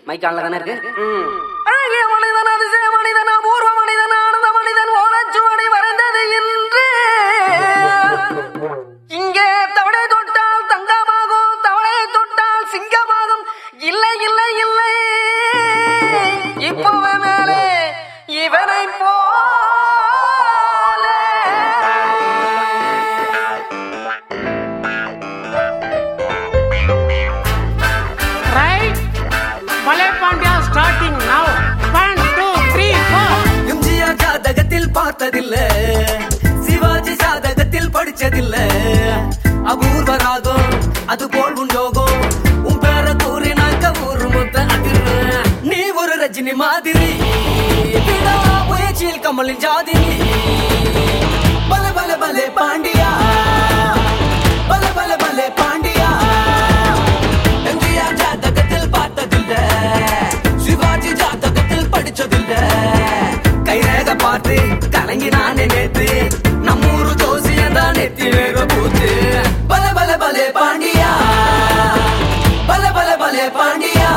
மைக்கான்ல தானே இருக்கு அழகிய மனிதன் அதிசய மனிதன் அபூர்வ மனிதன் ஆனந்த மனிதன் ஓலச்சுவடி வரைந்தது என்று இங்கே தவளை தொட்டால் தங்கமாகும் தவளை தொட்டால் சிங்கமாகும் இல்லை இல்லை இல்லை இப்பவே மேலே இவனை போல Right? Ballet Pandya starting now. One, two, three, four. MGR ஜாதகத்தில் பார்த்ததில்ல சிவாஜி ஜாதகத்தில் படிச்சதில்ல அபூர்வ ராகம் அது போல் உன் யோகம் உன் பேர கூறினாக்க ஊரு மொத்த அதிர்வு நீ ஒரு ரஜினி மாதிரி விடா முயற்சியில் கமலின் ஜாதினி பல பல பலே பாண்டியா பல பல பலே பாண்டியா எம்ஜிஆர் ஜாதகத்தில் பார்த்ததில்ல சிவாஜி ஜாதகத்தில் படிச்சதில்ல கைரேக பார்த்து கலங்கி நானே நேத்து நம்மூரு ஜோசியம் தான் நெத்தி வேக பூத்து பல பல பலே பாண்டியா பல பல பலே பாண்டியா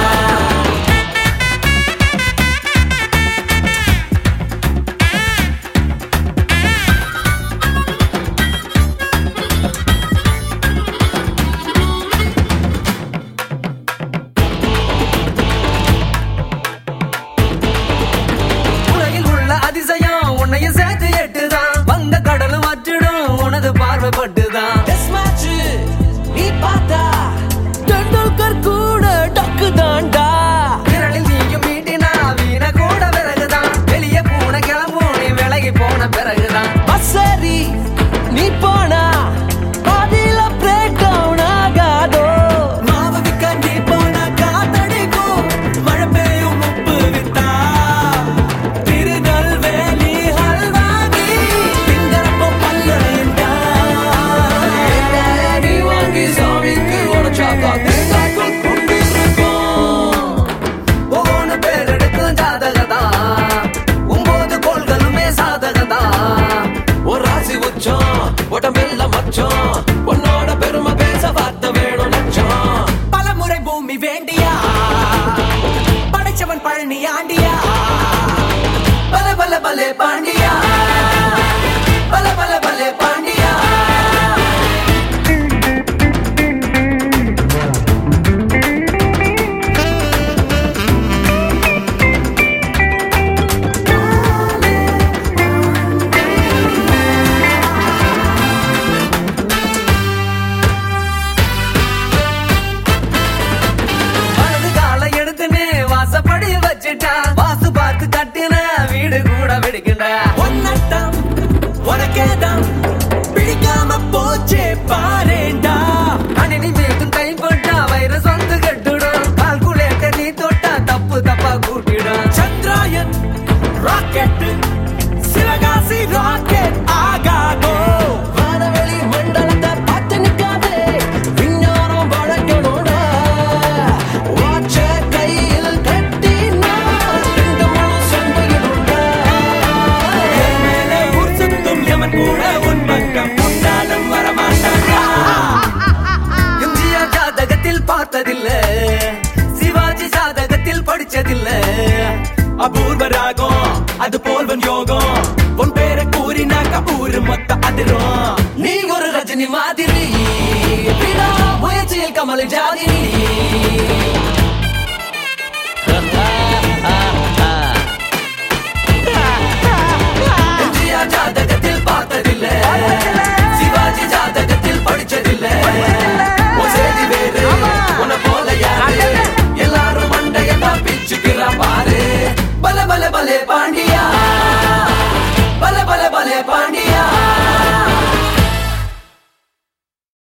உலகில் உள்ள அதிசயம் உன்னையும் சேர்த்து எட்டுதான் வந்த கடலும் வற்றிடும் உனது பார்வைப்பட்டுதான் Test match, நீ பார்த்தா டெண்டுல்கர் கூட டக்கு தாண்டா விரலில் நீயும் மீட்டினா வீண கூட பிறகுதான் வெளியே போன கிளம்பும் நீ விலகி போன பிறகுதான் சரி நீ போனா பாதியில பிரேக் டவுன் ஆகாதோ மாவு விக்க நீ போனா காத்தடிக்கும் மழை பெய்யும் உப்பு வித்தா திருநெல்வேலி ஹல்வாங்கி திங்கறப்போ பல்லுடையுண்டா நீ வாங்கி சாமிக்கு உடச்சாக்கா தேங்காய்க்குள் கொண்டு இருக்கும் ஒவ்வொன்று பேர் எடுக்கும் ஜாதகதா ஒன்பது கோள்களுமே சாதகதா ஒரு ராசி உச்சம் உடம்பெல்லாம் மச்சம் உன்னோட பெருமை பேச வார்த்தை வேணும் லட்சம் பலமுறை பூமி வேண்டியா படைச்சவன் பழனி ஆண்டியா பல பல பலே பாண்டியா பல பல பலே பாண்டியா வலது காலை எடுத்துன்னு வாசப்படி வச்சுட்டா வாசு பார்த்து கட்டின வீடு கூட வெடிக்கின்ற ஒன்னட்டம் உனக்கேதான் பிடிக்காம போச்சே பாரேண்டா அணினி மீண்டும் கை போட்டா வைரஸ் வந்து கட்டுடும் கால்குலேட்டர் நீ தொட்டா தப்பு தப்பா கூட்டிடும் சந்திராயன் ராக்கெட் சிவகாசி ராக்கெட் ஆகாதோ வானவெளி மண்டலத்தை பார்த்து நிக்காதே விஞ்ஞானம் வளர்க்கணும்டா வாட்ச கையில் கட்டினா இந்த முழு சந்தையிலுண்டா என் மேலே ஊர் சுத்தும் எமன் கூட உன் பக்கம் உண்டாலும் வரமாட்டாண்டா எம்ஜிஆர் ஜாதகத்தில் பார்த்ததில்ல சிவாஜி ஜாதகத்தில் படிச்சதில்ல அபூர்வ ராகம் அது போல்வன் யோகம் உன் பேரை கூறினாக்க ஊரு மொத்த அதிரும் நீ ஒரு ரஜினி மாதிரி விடா முயற்சியில் கமல ஜாதினி